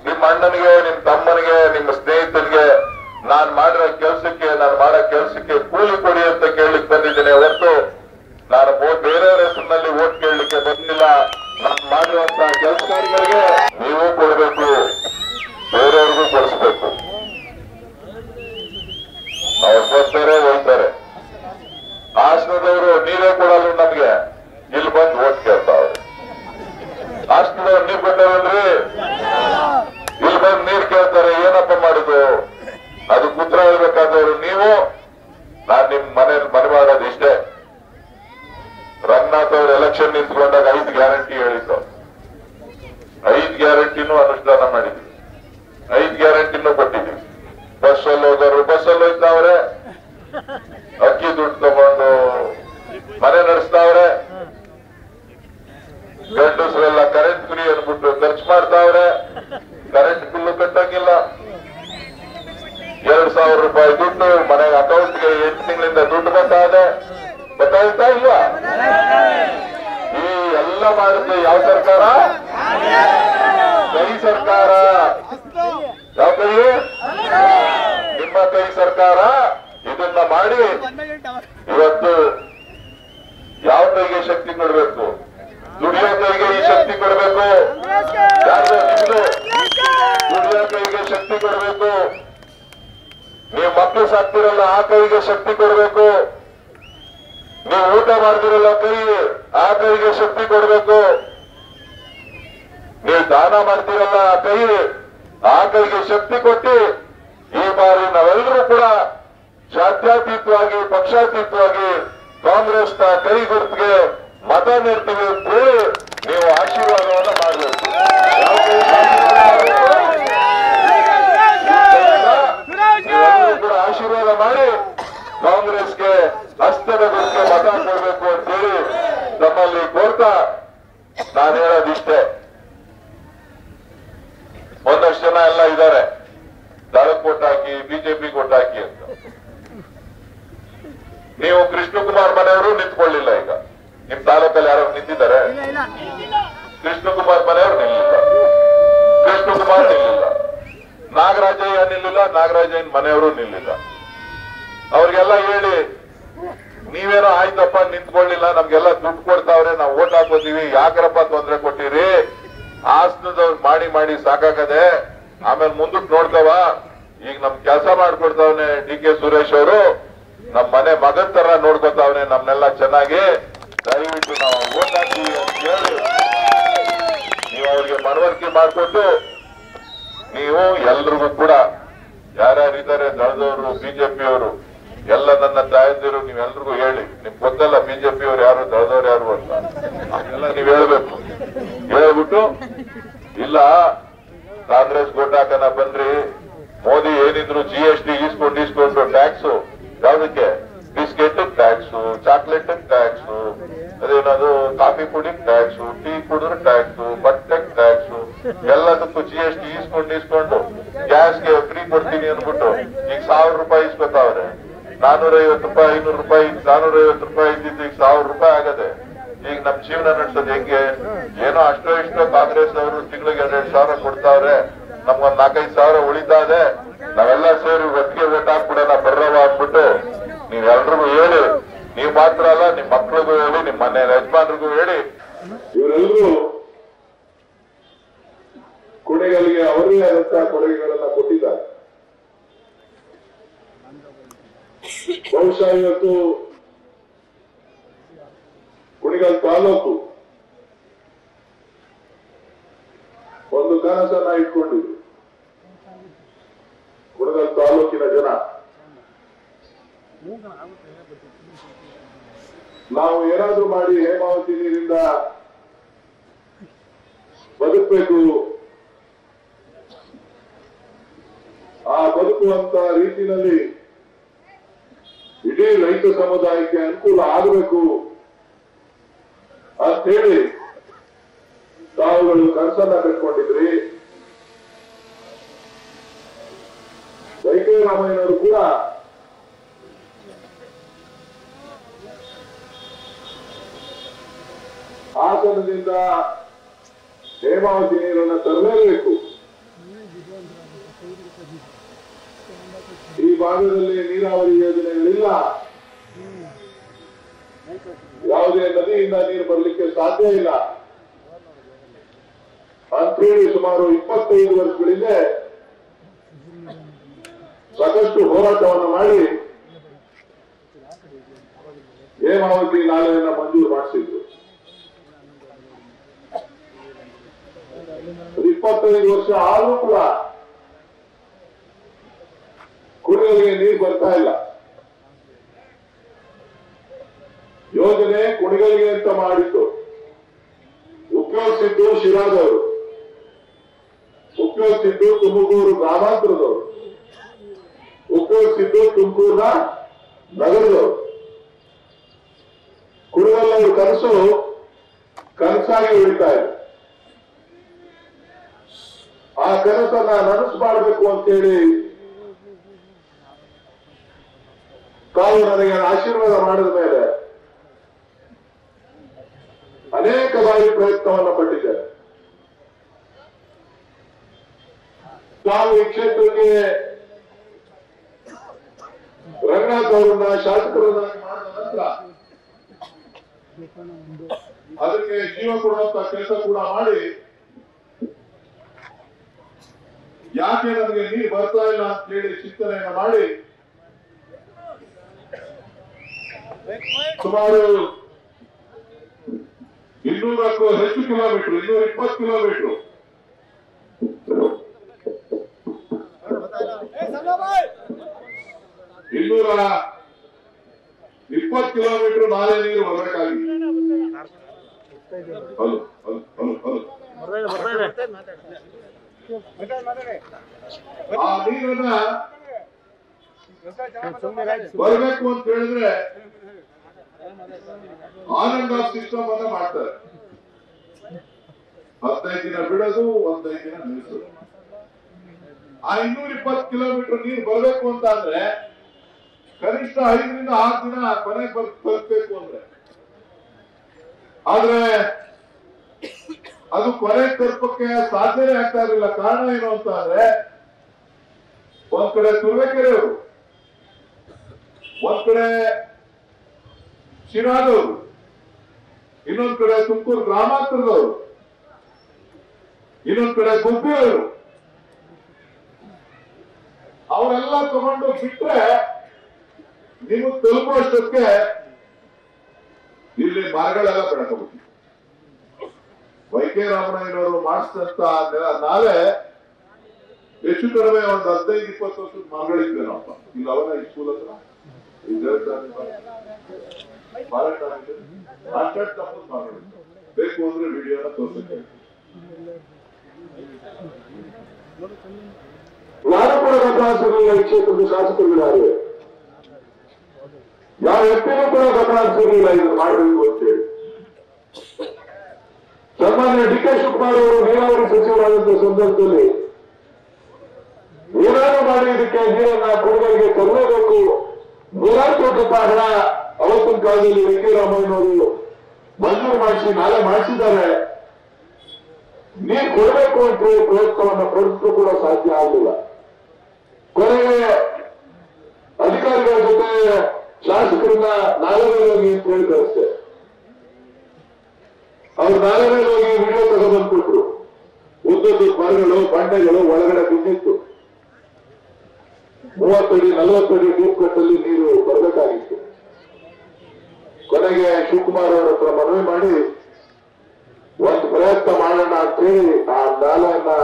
ನಿಮ್ಮ ಅಣ್ಣನಿಗೆ ನಿಮ್ ತಮ್ಮನಿಗೆ ನಿಮ್ಮ ಸ್ನೇಹಿತನಿಗೆ ನಾನ್ ಮಾಡಿರೋ ಕೆಲ್ಸಕ್ಕೆ ನಾನು ಮಾಡೋ ಕೆಲ್ಸಕ್ಕೆ ಕೂಲಿ ಕೊಡಿ ಅಂತ ಕೇಳಲಿಕ್ಕೆ ಬಂದಿದ್ದೇನೆ ಹೊರತು ನಾನು ಮೋ- ಬೇರೆಯವರ ಹೆಸರಿನಲ್ಲಿ ಓಟ್ ಕೇಳಲಿಕ್ಕೆ ಬಂದಿಲ್ಲ ನಾನು ಮಾಡಿರುವಂತ ಕೆಲಸಗಾರರಿಗೆ ನೀವು ಕೊಡಬೇಕು ಬೇರೆಯವ್ರಿಗೂ ಕೊಡಿಸ್ಬೇಕು ಅವ್ರು ಕೊಡ್ತಾರೆ ಹೋಗ್ತಾರೆ ಹಾಸನದವರು ನೀರೇ ಕೊಡಲ್ಲ ನಮ್ಗೆ ಇಲ್ಲಿ ಬಂದು ಓಟ್ ಕೇಳ್ತಾವ್ರೆ ಹಾಸನದವ್ರು ನೀರ್ ಕೊಟ್ಟವಲ್ರಿ ಇಲ್ಲಿ ಬಂದು ನೀರ್ ಕೇಳ್ತಾರೆ ಏನಪ್ಪ ಮಾಡುದು ಅದು ಉತ್ತರ ಹೇಳ್ಬೇಕಾದವರು ನೀವು ನಾನ್ ನಿಮ್ ಮನೇಲಿ ಮನೆ ಮಾಡೋದು ಇಷ್ಟೇ ರಂಗನಾಥ್ ಅವ್ರು ಎಲೆಕ್ಷನ್ ನಿಂತ್ಕೊಂಡಾಗ ಐದು ಗ್ಯಾರಂಟಿ ಹೇಳಿದ್ದು ಐದು ಗ್ಯಾರಂಟಿನೂ ಅನುಷ್ಠಾನ ಮಾಡಿದ್ವಿ ಐದು ಗ್ಯಾರಂಟಿನೂ ಕೊಟ್ಟಿದ್ವಿ ಬಸ್ ಅಲ್ಲಿ ಹೋಗೋರು ಬಸ್ ಅಲ್ಲಿ ಹೋಯ್ತಾವ್ರೆ ಅಕ್ಕಿ ದುಡ್ಡು ತಗೊಂಡು ಮನೆ ನಡೆಸ್ತಾವ್ರೆ ಗಂಡಸರೆಲ್ಲ ಕರೆಂಟ್ ಫ್ರೀ ಅನ್ಬಿಟ್ಟು ಖರ್ಚು ಮಾಡ್ತಾವ್ರೆ ಕರೆಂಟ್ ಬಿಲ್ಲು ಕಟ್ಟಂಗಿಲ್ಲ ಎರಡ್ ಸಾವಿರ ರೂಪಾಯಿ ದುಡ್ಡು ಮನೆಗೆ ಅಕೌಂಟ್ಗೆ ಎಂಟು ತಿಂಗಳಿಂದ ದುಡ್ಡು ಬರ್ತಾ ಇದೆ ಗೊತ್ತಾಯ್ತಾ ಇಲ್ವಾ ಈ ಎಲ್ಲ ಮಾಡುತ್ತೆ ಯಾವ ಸರ್ಕಾರ ಕೈ ಸರ್ಕಾರ ಯಾವ ಕೈ ನಿಮ್ಮ ಕೈ ಸರ್ಕಾರ ಇದನ್ನ ಮಾಡಿ ಇವತ್ತು ಯಾವ ಕೈಗೆ ಶಕ್ತಿ ಕೊಡ್ಬೇಕು ದುಡಿಯೋ ಕೈಗೆ ಈ ಶಕ್ತಿ ಕೊಡ್ಬೇಕು ಯಾರ್ದು ನಿಮ್ದು ದುಡಿಯೋ ಕೈಗೆ ಶಕ್ತಿ ಕೊಡ್ಬೇಕು ನೀವು ಮಕ್ಕಳು ಸಾಕ್ತಿರಲ್ಲ ಆ ಕೈಗೆ ಶಕ್ತಿ ಕೊಡ್ಬೇಕು ನೀವು ಊಟ ಮಾಡ್ತಿರಲ್ಲ ಕೈ ಆ ಕೈಗೆ ಶಕ್ತಿ ಕೊಡ್ಬೇಕು ನೀವು ದಾನ ಮಾಡ್ತಿರಲ್ಲ ಆ ಕೈ ಆ ಕೈಗೆ ಶಕ್ತಿ ಕೊಟ್ಟು ಈ ಬಾರಿ ನಾವೆಲ್ಲರೂ ಕೂಡ ಜಾತ್ಯತೀತವಾಗಿ ಪಕ್ಷಾತೀತವಾಗಿ ಕಾಂಗ್ರೆಸ್ನ ಕೈ ಗುರುತಿಗೆ ಮತ ನೀಡ್ತೀವಿ ಅಂತ ಹೇಳಿ ನೀವು ಆಶೀರ್ವಾದವನ್ನ ಮಾಡಬೇಕು ಯಾವ ಕೈಗೆ ಆಶೀರ್ವಾದ ಮಾಡಬೇಕು? ನೀವೆಲ್ಲರೂ ಕೂಡ ಆಶೀರ್ವಾದ ಮಾಡಿ ಕಾಂಗ್ರೆಸ್ಗೆ ಹಸ್ತದ ಗುರುತಿಗೆ ಮತ ಕೊಡಬೇಕು ಅಂತೇಳಿ ತಮ್ಮಲ್ಲಿ ಕೋರ್ತಾ ನಾನು ಹೇಳೋದಿಷ್ಟೇ ಒಂದಷ್ಟು ಜನ ಎಲ್ಲ ಇದ್ದಾರೆ ದಳಕ್ ಕೊಟ್ಟು ಹಾಕಿ ಬಿಜೆಪಿ ಕೊಟ್ಟು ಹಾಕಿ ಅಂತ ನೀವು ಕೃಷ್ಣಕುಮಾರ್ ಮನೆಯವರು ನಿಂತ್ಕೊಳ್ಳಿಲ್ಲ ಈಗ ನಿಮ್ ತಾಲೂಕಲ್ಲಿ ಯಾರು ನಿಂತಿದ್ದಾರೆ ಕೃಷ್ಣಕುಮಾರ್ ಮನೆಯವರು ನಿಲ್ಲಿಲ್ಲ ಕೃಷ್ಣಕುಮಾರ್ ನಿಲ್ಲಿಲ್ಲ ನಾಗರಾಜಯ್ಯ ನಿಲ್ಲಿಲ್ಲ ನಾಗರಾಜಯ್ಯನ ಮನೆಯವರು ನಿಲ್ಲಿಲ್ಲ ಅವ್ರಿಗೆಲ್ಲ ಹೇಳಿ ನೀವೇನೋ ಆಯ್ತಪ್ಪ ನಿಂತ್ಕೊಳ್ಳಿಲ್ಲ ನಮ್ಗೆಲ್ಲ ದುಡ್ಡು ಕೊಡ್ತಾವ್ರೆ ನಾವು ಓಟ್ ಹಾಕೋತೀವಿ ಯಾಕ್ರಪ್ಪ ತೊಂದ್ರೆ ಕೊಟ್ಟಿರಿ ಹಾಸನದವ್ರು ಮಾಡಿ ಮಾಡಿ ಸಾಕಾಗದೆ ಆಮೇಲೆ ಮುಂದಕ್ಕೆ ನೋಡ್ಕವ ಈಗ ನಮ್ ಕೆಲಸ ಮಾಡ್ಕೊಡ್ತಾವನೆ ಡಿ ಕೆ ಸುರೇಶ್ ಅವರು ನಮ್ ಮನೆ ಮಗನ್ ತರ ನೋಡ್ಕೊತಾವನೆ ನಮ್ನೆಲ್ಲ ಚೆನ್ನಾಗಿ ದಯವಿಟ್ಟು ನಾವು ಓಟ್ ಹಾಕ್ತೀವಿ ಅಂತ ಹೇಳಿ ನೀವು ಅವ್ರಿಗೆ ಮನವರಿಕೆ ಮಾಡಿಕೊಟ್ಟು ನೀವು ಎಲ್ರಿಗೂ ಕೂಡ ಯಾರ್ಯಾರು ಇದ್ದಾರೆ ದಳದವರು ಬಿಜೆಪಿ ಅವರು ಎಲ್ಲ ನನ್ನ ತಾಯಂದಿರು ನೀವೆಲ್ರಿಗೂ ಹೇಳಿ ನಿಮ್ ಗೊತ್ತಲ್ಲ ಬಿಜೆಪಿ ಅವ್ರು ಯಾರು ದಳದವ್ರು ಯಾರು ಅಂತ ಎಲ್ಲ ನೀವ್ ಹೇಳ್ಬೇಕು ಹೇಳ್ಬಿಟ್ಟು ಇಲ್ಲ ಕಾಂಗ್ರೆಸ್ ಓಟ್ ಹಾಕನ ಬನ್ರಿ ಮೋದಿ ಏನಿದ್ರು ಜಿ ಎಸ್ ಟಿ ಈಸ್ಕೊಂಡು ಈಸ್ಕೊಂಡು ಟ್ಯಾಕ್ಸ್ ಯಾವ್ದಕ್ಕೆ ಬಿಸ್ಕೆಟ್ ಟ್ಯಾಕ್ಸ್ ಚಾಕ್ಲೇಟ್ ಟ್ಯಾಕ್ಸ್ ಅದೇನದು ಕಾಫಿ ಪುಡಿ ಟ್ಯಾಕ್ಸ್ ಟೀ ಕುಡಿದ್ರೆ ಟ್ಯಾಕ್ಸ್ ಬಟ್ಟೆ ಟ್ಯಾಕ್ಸ್ ಎಲ್ಲದಕ್ಕೂ ಜಿ ಎಸ್ ಟಿ ಈಸ್ಕೊಂಡು ಈಸ್ಕೊಂಡು ಗ್ಯಾಸ್ಗೆ ಫ್ರೀ ಕೊಡ್ತೀನಿ ಅಂದ್ಬಿಟ್ಟು ಈಗ ಸಾವಿರ ರೂಪಾಯಿ ಇಸ್ಕೊತಾವ್ರೆ ನಾನೂರ ಐವತ್ತು ರೂಪಾಯಿ ಐನೂರು ರೂಪಾಯಿ ನಾನೂರ ಐವತ್ತು ರೂಪಾಯಿ ಇದ್ದಿದ್ದು ಈಗ ಸಾವಿರ ರೂಪಾಯಿ ಆಗದೆ ಈಗ ನಮ್ ಜೀವನ ನಡೆಸೋದು ಹೆಂಗೆ ಏನೋ ಅಷ್ಟೋ ಇಷ್ಟೋ ಕಾಂಗ್ರೆಸ್ ಅವರು ತಿಂಗಳಿಗೆ ಎರಡೆರಡು ಸಾವಿರ ಕೊಡ್ತಾವ್ರೆ ನಮ್ಗೊಂದ್ ನಾಲ್ಕೈದು ಸಾವಿರ ಉಳಿತಾ ಇದೆ ನಾವೆಲ್ಲ ಸೇರಿ ಒಟ್ಟಿಗೆ ಓಟ್ ಹಾಕ್ಬಿಡೋಣ ಬರ್ರವ ಅಂದ್ಬಿಟ್ಟು ನೀವೆಲ್ರಿಗೂ ಹೇಳಿ ನೀವ್ ಮಾತ್ರ ಅಲ್ಲ ನಿಮ್ ಮಕ್ಳಿಗೂ ಹೇಳಿ ನಿಮ್ ಮನೆ ಯಜಮಾನ್ರಿಗೂ ಹೇಳಿ ಇವರೆಲ್ಲರೂ ಕೊಡುಗೆಗಳಿಗೆ ಅವರೇ ಆದಂತಹ ಕೊಡುಗೆಗಳನ್ನ ಕೊಟ್ಟಿದ್ದಾರೆ ಬಹುಶಃ ಇವತ್ತು ಕುಣಿಗಲ್ ತಾಲೂಕು ಒಂದು ಕನಸನ್ನ ಇಟ್ಕೊಂಡಿದ್ರು ಕುಣಿಗಲ್ ತಾಲೂಕಿನ ಜನ ನಾವು ಏನಾದ್ರೂ ಮಾಡಿ ಹೇಮಾವತಿ ನೀರಿಂದ ಬದುಕಬೇಕು ಆ ಬದುಕುವಂತ ರೀತಿಯಲ್ಲಿ ಇಡೀ ರೈತ ಸಮುದಾಯಕ್ಕೆ ಅನುಕೂಲ ಆಗಬೇಕು ಅಂತ ಹೇಳಿ ತಾವುಗಳು ಕನಸನ್ನ ಕಟ್ಕೊಂಡಿದ್ರಿ ವೆಂಕಯ್ಯರಾಮಯ್ಯನವರು ಕೂಡ ಹಾಸನದಿಂದ ಹೇಮಾವತಿ ನೀರನ್ನು ತರಲೇಬೇಕು ಭಾಗದಲ್ಲಿ ನೀರಾವರಿ ಯೋಜನೆಗಳಿಲ್ಲ ಯಾವುದೇ ನದಿಯಿಂದ ನೀರು ಬರಲಿಕ್ಕೆ ಸಾಧ್ಯ ಇಲ್ಲ ಅಂತೇಳಿ ಸುಮಾರು ಇಪ್ಪತ್ತೈದು ವರ್ಷಗಳಿಂದ ಸಾಕಷ್ಟು ಹೋರಾಟವನ್ನು ಮಾಡಿ ಹೇಮಾವತಿ ನಾಲೆಯನ್ನ ಮಂಜೂರು ಮಾಡಿಸಿದ್ರು ಇಪ್ಪತ್ತೈದು ವರ್ಷ ಆದ್ರೂ ಕೂಡ ಕುಡಿಯಲಿಗೆ ನೀರು ಬರ್ತಾ ಇಲ್ಲ ಯೋಜನೆ ಕುಣಿಗಲ್ಗೆ ಅಂತ ಮಾಡಿತ್ತು ಉಪಯೋಗಿಸಿದ್ದು ಶಿರಾದವರು ಉಪಯೋಗಿಸಿದ್ದು ತುಮಕೂರು ಗ್ರಾಮಾಂತರದವರು ಉಪಯೋಗಿಸಿದ್ದು ತುಮಕೂರಿನ ನಗರದವರು ಕುಣಿಗಲ್ ಕನಸು ಕನಸಾಗಿ ಉಳಿತಾ ಇದೆ ಆ ಕನಸನ್ನ ನನಸು ಮಾಡಬೇಕು ಅಂತೇಳಿ ತಾವು ನನಗೆ ಆಶೀರ್ವಾದ ಮಾಡಿದ ಮೇಲೆ ಅನೇಕ ಬಾರಿ ಪ್ರಯತ್ನವನ್ನು ಪಟ್ಟಿದ್ದೇನೆ ತಾವು ಈ ಕ್ಷೇತ್ರಕ್ಕೆ ರಂಗನಾಥ್ ಅವರನ್ನ ಶಾಸಕರನ್ನಾಗಿ ಮಾಡಿದ ನಂತರ ಅದಕ್ಕೆ ಜೀವ ಕೊಡುವಂತ ಕೆಲಸ ಕೂಡ ಮಾಡಿ ಯಾಕೆ ನನಗೆ ನೀರು ಬರ್ತಾ ಇಲ್ಲ ಅಂತ ಹೇಳಿ ಚಿಂತನೆಯನ್ನು ಮಾಡಿ ಸುಮಾರು ಇನ್ನೂರಕ್ಕೂ ಹೆಚ್ಚು ಕಿಲೋಮೀಟರ್ ಇನ್ನೂರ ಇಪ್ಪತ್ತು ಕಿಲೋಮೀಟರ್ ಇನ್ನೂರ ಇಪ್ಪತ್ತು ಕಿಲೋಮೀಟರ್ ನಾಲೆ ನೀರು ಬರಬೇಕಾಗಿದೆ ಹೌದು ಹೌದು ಹೌದು ಹೌದು ಆ ನೀರನ್ನ ಬರಬೇಕು ಅಂತ ಹೇಳಿದ್ರೆ ಆನಂದ್ ಆಫ್ ಸಿಸ್ಟಮ್ ಅನ್ನ ಮಾಡ್ತಾರೆ ಹದಿನೈದು ದಿನ ಬಿಡೋದು ಒಂದೈದು ದಿನ ನಿಲ್ಲಿಸೋದು ಆ ಇನ್ನೂರ ಇಪ್ಪತ್ತು ಕಿಲೋಮೀಟರ್ ನೀರು ಬರಬೇಕು ಅಂತ ಅಂದ್ರೆ ಕನಿಷ್ಠ ಐದರಿಂದ ಆರು ದಿನ ಕೊನೆಗೆ ಬರ್ ತಲುಪಬೇಕು ಅಂದ್ರೆ ಆದ್ರೆ ಅದು ಕೊನೆ ತಲುಪಕ್ಕೆ ಸಾಧ್ಯನೇ ಆಗ್ತಾ ಇರಲಿಲ್ಲ ಕಾರಣ ಏನು ಅಂತ ಅಂದ್ರೆ ಒಂದ್ ಕಡೆ ತುರುವೇಕೆರೆಯವರು ಒಂದ್ ಕಡೆ ಶಿರಾದವರು ಇನ್ನೊಂದ್ ಕಡೆ ತುಮಕೂರು ಗ್ರಾಮಾಂತರದವರು ಇನ್ನೊಂದ್ ಕಡೆ ಗುಬ್ಬಿಯವರು ಅವರೆಲ್ಲ ತಗೊಂಡು ಬಿಟ್ರೆ ನಿಮಗೆ ತಲುಪುವಷ್ಟಕ್ಕೆ ಇಲ್ಲಿ ಮರಗಳೆಲ್ಲ ಬೆಳಕಬಹುದು ವೈ ಕೆ ರಾಮಣ್ಣಯ್ಯನವರು ಮಾಡಿಸಿದಂತ ನೆಲ- ನಾಲೆ ಹೆಚ್ಚು ಕಡಿಮೆ ಒಂದು ಹದಿನೈದು ಇಪ್ಪತ್ತು ವರ್ಷದ ಮರಗಳಿದ್ವಿ ನಾವಪ್ಪ ಇಲ್ಲಿ ಅವನ ಈ ಸ್ಕೂಲ್ ಹತ್ರ ಈ ದೇವಸ್ಥಾನ ಮಾರಾಟ ಕಾಂಟ್ರಾಕ್ಟ್ ತಪ್ಪದ ಮರಗಳು ಬೇಕು ಅಂದ್ರೆ ವಿಡಿಯೋನ ತೋರಿಸುತ್ತೆ ನಾನು ಕೂಡ ಗಮನಿಸಿರಲಿಲ್ಲ ಈ ಕ್ಷೇತ್ರದ ಶಾಸಕರಿದ್ದಾರೆ ಯಾವ ವ್ಯಕ್ತಿನೂ ಕೂಡ ಗಮನಿಸಿರಲಿಲ್ಲ ಇದನ್ನು ಮಾಡಬೇಕು ಅಂತೇಳಿ ಸನ್ಮಾನ್ಯ ಡಿ ಕೆ ಶಿವಕುಮಾರ್ ಅವರು ನೀರಾವರಿ ಸಚಿವರಾದಂತಹ ಸಂದರ್ಭದಲ್ಲಿ ಏನಾದ್ರು ಮಾಡಿ ಇದಕ್ಕೆ ನೀರನ್ನ ಕುಡಿಗಳಿಗೆ ತರಲೇಬೇಕು ನೂರಾರು ಕೋಟಿ ರೂಪಾಯಿ ಹಣ ಅವತ್ತಿನ ಕಾಲದಲ್ಲಿ ವೆಂಕಟರಾಮಯ್ಯನವರು ಮಂಜೂರು ಮಾಡಿಸಿ ನಾಳೆ ಮಾಡಿಸಿದ್ದಾರೆ ನೀರು ಕೊಡಬೇಕು ಅಂತ ಹೇಳಿ ಪ್ರಯತ್ನವನ್ನ ಪಡಿಸಲು ಕೂಡ ಸಾಧ್ಯ ಆಗಲಿಲ್ಲ ಕೊನೆಗೆ ಅಧಿಕಾರಿಗಳ ಜೊತೆ ಶಾಸಕರನ್ನ ನಾಳೆ ಹೋಗಿ ಅಂತ ಹೇಳಿ ಕಳಿಸ್ತೆ ಅವ್ರು ನಾಳೆ ಹೋಗಿ ವಿಡಿಯೋ ತಗೊಂಡ್ಬಂದ್ಬಿಟ್ರು ಉದ್ದದ್ದು ಮರಗಳು ಬಂಡೆಗಳು ಒಳಗಡೆ ಬಿದ್ದಿತ್ತು ಮೂವತ್ತಡಿ ನಲವತ್ತಡಿ ಡೀಪ್ ಕಟ್ಟಲ್ಲಿ ನೀರು ಬರಬೇಕಾಗಿತ್ತು ಕೊನೆಗೆ ಶಿವಕುಮಾರ್ ಅವರ ಹತ್ರ ಮನವಿ ಮಾಡಿ ಒಂದು ಪ್ರಯತ್ನ ಮಾಡೋಣ ಅಂತ ಹೇಳಿ ಆ ನಾಲೆಯನ್ನ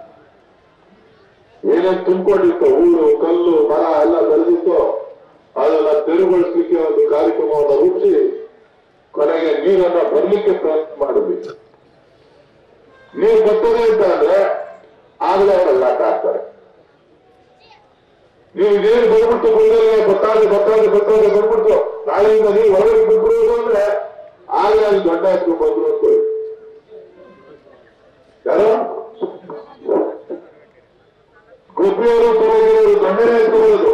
ಏನೇನ್ ತುಂಬಿಕೊಂಡಿತ್ತು ಊರು ಕಲ್ಲು ಮರ ಎಲ್ಲ ಬೆಳೆದಿತ್ತು ಅದನ್ನ ತೆರವುಗೊಳಿಸ್ಲಿಕ್ಕೆ ಒಂದು ಕಾರ್ಯಕ್ರಮವನ್ನು ರೂಪಿಸಿ ಕೊನೆಗೆ ನೀರನ್ನ ಬರ್ಲಿಕ್ಕೆ ಪ್ರಯತ್ನ ಮಾಡಿದ್ವಿ ನೀರು ಬರ್ತದೆ ಅಂತ ಅಂದ್ರೆ ಆಗಲೇ ಅವರೆಲ್ಲ ಹಾಕ್ತಾರೆ ನೀವು ಇದೇನು ಬಂದ್ಬಿಟ್ಟು ಗುಂಡಲ್ಲಿ ಬತ್ತಾದೆ ಬತ್ತಾದೆ ಬತ್ತಾದೆ ಬಂದ್ಬಿಟ್ಟು ನಾಳೆಯಿಂದ ನೀವು ಹೊರಗೆ ಬಿಟ್ಬಿಡುವುದು ಅಂದ್ರೆ ಆಗಲೇ ಅಲ್ಲಿ ದೊಡ್ಡ ಹಾಕ್ಕೊಂಡು ಬಂದ್ರು ಅಂತ ಹೇಳಿ. ಯಾರು ಗುಬ್ಬಿಯವರು ತುರುಗಿಯವರು ದೊಡ್ಡನೇ ಎತ್ಕೊಳ್ಳೋದು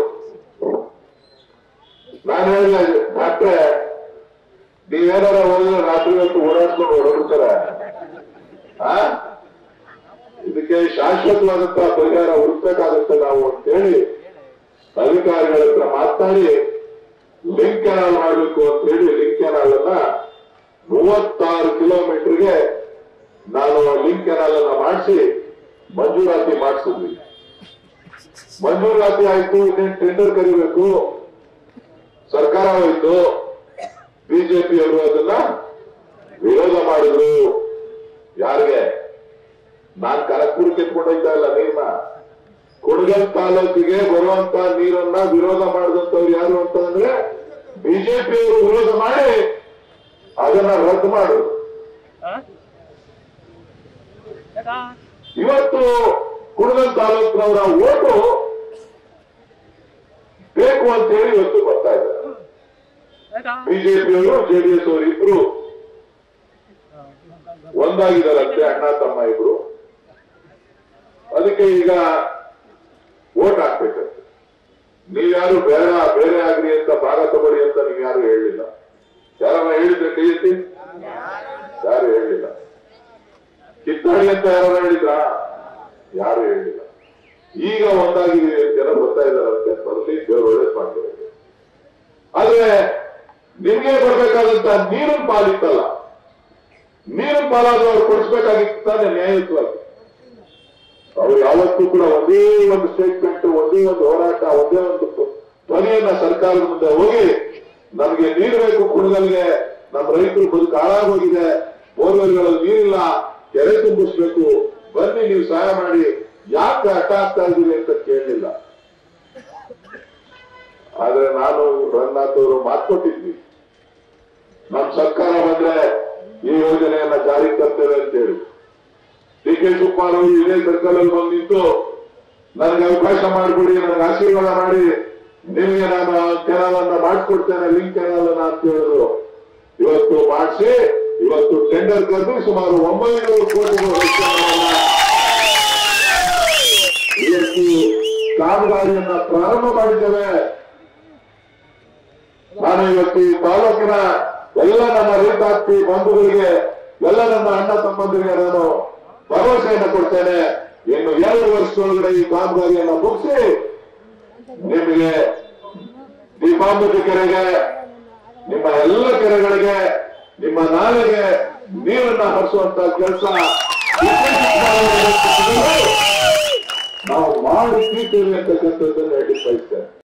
ನಾನು ಹೇಳಿದೆ ಡಾಕ್ಟ್ರೆ ನೀವೇನಾರ ಹೋದ್ರೆ ರಾತ್ರಿ ಹೊತ್ತು ಓಡಾಡ್ಕೊಂಡು ಹೊರಡ್ತಾರೆ ಆ ಇದಕ್ಕೆ ಶಾಶ್ವತವಾದಂತಹ ಪರಿಹಾರ ಹುಡುಕ್ಬೇಕಾಗುತ್ತೆ ನಾವು ಅಂತೇಳಿ ಅಧಿಕಾರಿಗಳ ಹತ್ರ ಮಾತನಾಡಿ ಲಿಂಕ್ ಕೆನಾಲ್ ಮಾಡಬೇಕು ಅಂತ ಹೇಳಿ ಲಿಂಕ್ ಕೆನಾಲ್ ಅನ್ನ ಮೂವತ್ತಾರು ಕಿಲೋಮೀಟರ್ಗೆ ನಾನು ಲಿಂಕ್ ಕೆನಾಲ್ ಅನ್ನ ಮಾಡಿಸಿ ಮಂಜೂರಾತಿ ಮಾಡಿಸಿದ್ವಿ ಮಂಜೂರಾತಿ ಆಯ್ತು ಇನ್ನೇನು ಟೆಂಡರ್ ಕರಿಬೇಕು ಸರ್ಕಾರ ಹೋಯ್ತು ಬಿಜೆಪಿಯವರು ಅದನ್ನ ವಿರೋಧ ಮಾಡಿದ್ರು ಯಾರಿಗೆ ನಾನ್ ಕನಕಪುರಕ್ಕೆ ಎತ್ಕೊಂಡೋಗ್ತಾ ಇಲ್ಲ ನೀರ್ನ ಕುಣಗಲ್ ತಾಲೂಕಿಗೆ ಬರುವಂತ ನೀರನ್ನ ವಿರೋಧ ಮಾಡಿದಂತವ್ರು ಯಾರು ಅಂತಂದ್ರೆ ಬಿಜೆಪಿಯವರು ವಿರೋಧ ಮಾಡಿ ಅದನ್ನ ರದ್ದು ಮಾಡು ಇವತ್ತು ಕುಣಗಲ್ ತಾಲೂಕಿನವರ ಓಟು ಬೇಕು ಅಂತ ಹೇಳಿ ಇವತ್ತು ಬರ್ತಾ ಇದ್ದಾರೆ ಬಿಜೆಪಿಯವರು ಜೆಡಿಎಸ್ ಅವರು ಇಬ್ರು ಒಂದಾಗಿದ್ದಾರಂತೆ ಅಣ್ಣ ತಮ್ಮ ಇಬ್ರು ಅದಕ್ಕೆ ಈಗ ಓಟ್ ಹಾಕ್ಬೇಕಂತೆ ನೀವ್ಯಾರು ಬೇಡ ಬೇರೆ ಆಗ್ರಿ ಅಂತ ಭಾಗ ತಗೊಳ್ಳಿ ಅಂತ ನೀವ್ಯಾರು ಹೇಳಿಲ್ಲ ಯಾರನ್ನ ಹೇಳಿದ್ರೆ ಕೈ ಎತ್ತಿ ಯಾರು ಹೇಳಿಲ್ಲ ಕಿತ್ತಾಡಿ ಅಂತ ಯಾರು ಹೇಳಿದ್ರ ಯಾರು ಹೇಳಿಲ್ಲ ಈಗ ಒಂದಾಗಿ ಜನ ಬರ್ತಾ ಇದ್ದಾರಂತೆ ಬರಲಿ ದೇವರು ಒಳ್ಳೇದು ಮಾಡ್ತಾರೆ ಆದ್ರೆ ನಿಮ್ಗೆ ಬರ್ಬೇಕಾದಂತ ನೀರಿನ ಪಾಲಿತ್ತಲ್ಲ ನೀರಿನ ಪಾಲಾದ್ರು ಅವ್ರು ಕೊಡಿಸ್ಬೇಕಾಗಿತ್ತು ತಾನೆ ನ್ಯಾಯಯುತವಾಗಿ ಅವ್ರು ಯಾವತ್ತೂ ಕೂಡ ಒಂದೇ ಒಂದು ಸ್ಟೇಟ್ಮೆಂಟ್ ಒಂದೇ ಒಂದು ಹೋರಾಟ ಒಂದೇ ಒಂದು ಧ್ವನಿಯನ್ನ ಸರ್ಕಾರದ ಮುಂದೆ ಹೋಗಿ ನಮಗೆ ನೀರು ಬೇಕು ಕುಣಗಲ್ಗೆ ನಮ್ಮ ರೈತರು ಬದುಕು ಹಾಳಾಗೋಗಿದೆ ಬೋರ್ವೆಲ್ಗಳಲ್ಲಿ ನೀರಿಲ್ಲ ಕೆರೆ ತುಂಬಿಸ್ಬೇಕು ಬನ್ನಿ ನೀವು ಸಹಾಯ ಮಾಡಿ ಯಾಕೆ ಹಠ ಆಗ್ತಾ ಇದೀವಿ ಅಂತ ಕೇಳಲಿಲ್ಲ ಆದ್ರೆ ನಾನು ರಂಗನಾಥ್ ಅವರು ಮಾತು ಕೊಟ್ಟಿದ್ವಿ ನಮ್ ಸರ್ಕಾರ ಬಂದ್ರೆ ಈ ಯೋಜನೆಯನ್ನ ಜಾರಿಗೆ ತರ್ತೇವೆ ಅಂತ ಹೇಳಿ ಡಿ ಕೆ ಶಿವಕುಮಾರ್ ಅವರು ಇದೇ ಸರ್ಕಲ್ ಅಲ್ಲಿ ಬಂದು ನಿಂತು ನನಗೆ ಅವಕಾಶ ಮಾಡಿಬಿಡಿ ನನಗೆ ಆಶೀರ್ವಾದ ಮಾಡಿ ನಿಮಗೆ ನಾನು ಕೆನಾಲ್ ಅನ್ನ ಮಾಡಿಸ್ಕೊಡ್ತೇನೆ ಲಿಂಕ್ ಕೆನಾಲ್ ಅನ್ನ ಅಂತ ಹೇಳಿದ್ರು ಇವತ್ತು ಮಾಡಿಸಿ ಇವತ್ತು ಟೆಂಡರ್ ಕರೆದು ಸುಮಾರು ಒಂಬೈನೂರು ಕೋಟಿ ವೆಚ್ಚವನ್ನ ಇವತ್ತು ಕಾಮಗಾರಿಯನ್ನ ಪ್ರಾರಂಭ ಮಾಡಿದ್ದೇವೆ ನಾನು ಇವತ್ತು ಈ ತಾಲೂಕಿನ ಎಲ್ಲ ನನ್ನ ರೈತಾಪಿ ಬಂಧುಗಳಿಗೆ ಎಲ್ಲ ನನ್ನ ಅಣ್ಣ ತಮ್ಮಂದಿರಿಗೆ ನಾನು ಭರವಸೆಯನ್ನು ಕೊಡ್ತೇನೆ ಇನ್ನು ಎರಡು ವರ್ಷದೊಳಗಡೆ ಈ ಕಾಮಗಾರಿಯನ್ನ ಮುಗಿಸಿ ನಿಮಗೆ ದೀಪಾಂಬುದಿ ಕೆರೆಗೆ ನಿಮ್ಮ ಎಲ್ಲ ಕೆರೆಗಳಿಗೆ ನಿಮ್ಮ ನಾಲೆಗೆ ನೀರನ್ನ ಹರಿಸುವಂತ ಕೆಲಸ ನಾವು ಮಾಡಿ ತೀರ್ತೇವೆ ಅಂತಕ್ಕಂಥದ್ದನ್ನು ಹೇಳಿ ಬಯಸ್ತೇನೆ